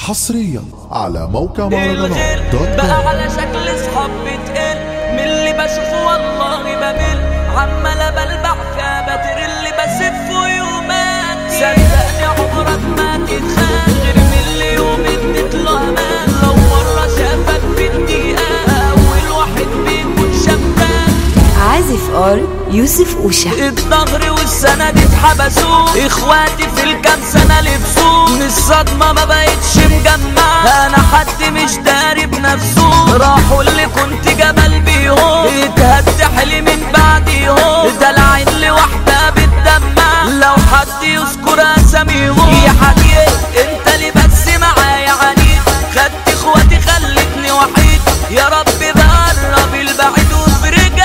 حصريا على موقع مهرجانات دوت الغير بقى كوم على شكل صحاب بتقل من اللي بشوفه والله بمل عمال بلبع فيها بتر اللي بسفه يوماتي صدقني عمرك ما تتخان غير من اللي يوم اديت له امان لو مره شافك في الدقيقه اول واحد بيكون شبان عازف ار يوسف أوشا الظهر والسنة دي اتحبسوا اخواتي في الكام سنة لبسوا من الصدمة ما بقتش مجمع انا حد مش داري بنفسه راحوا اللي كنت جبل بيهم اتهد حلي من بعديهم دلعين لوحدة بتدمع لو حد يذكر اساميهم يا حبيبي انت اللي بس معايا عنيد خدت اخواتي خلتني وحيد يا رب بقرب البعيد وافرج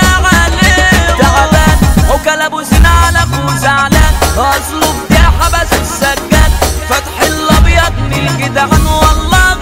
عليه تعبان وكل ابو سنة على اخوه زعلان اصله بتاع حبس السجاد فتح الابيض من الجدعان والله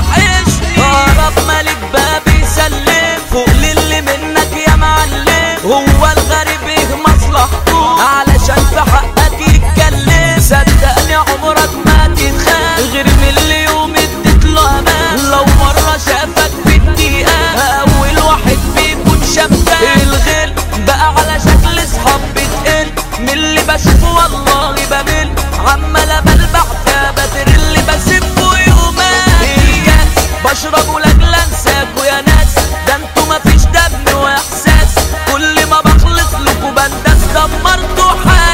وحشني قرب ملك باب يسلم فوق للي منك يا معلم هو الغريب ايه مصلحته علشان في حقك يتكلم صدقني عمرك ما تتخان غير من اللي يوم اديت له امان لو مره شافك في الدقيقه اول واحد بيكون شبان الغل بقى على شكل صحاب بتقل من اللي بشوفه والله بمل عمال بلبع فيها بدر اللي بسيبه يومات الكاس بشربه لاجل انساكوا يا ناس ده انتوا مفيش دم واحساس كل ما بخلص لكوا بندس دمرتوا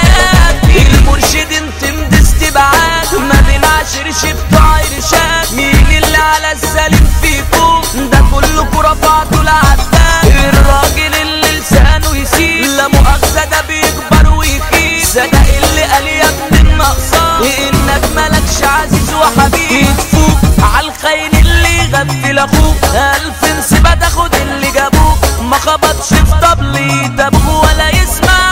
حياتي المرشد انت مدستبعات ما بنعشر شفتوا عيرشات مين اللي على السليم فيكم ده كلكوا رفعتوا العداد الراجل اللي لسانه يسيب لا مؤاخذة ده بيكبر ويخيب صدق اللي قال يا ابن النقصان انك مالكش عزيز وحبيب تفوق عالخاين اللي يغفل اخوك الف نسبة تاخد اللي جابوك ما خبطش في طبلي تابوه ولا يسمع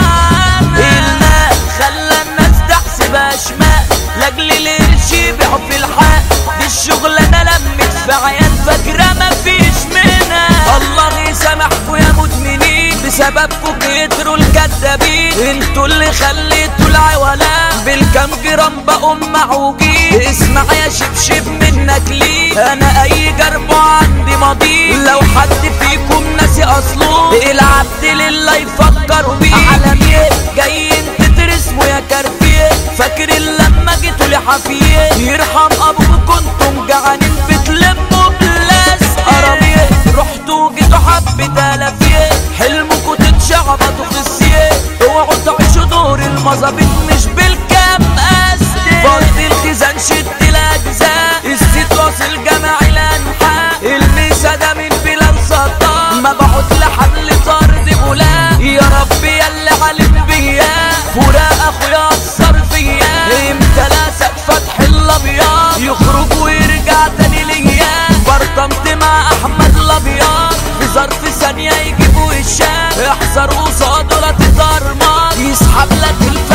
الماء خلى الناس تحسبها شمال لاجل القرش يبيعوا في الحق دي الشغلانة لمت في عيال فاكرة مفيش منها الله يسامحكوا يا مدمنين بسببكوا كتروا الكدابين انتوا اللي خليتوا العوالم بالكام جرام بقوا معوجين اسمع يا شبشب منك ليه انا اي جرب عندي ماضي لو حد فيكم ناسي اصله العبد لله يفكروا بيه عالمية جاي انت ترسموا يا كارفيه فاكر لما جيتوا لحفيه يرحم ابوك كنتم جعانين بتلموا بلاس قرميه رحتوا جيتوا حبة الافيه حلمكوا تتشعبطوا خسيه اوعوا تعيشوا دور المظابيط مش بالكام قاسي فضي الخزان شد الاجزاء الست واصل جماعي الانحاء الميسا ده من بلاد سطا مبعوث لحمل طرد بولا يا رب يا اللي علم بيا فراق اخويا اثر فيا امتى لاسك فتح الابيض يخرج ويرجع تاني ليا برطمت مع احمد الابيض في ظرف ثانيه يجيبوا الشام احذر قصاده لا تترمط يسحب لك الف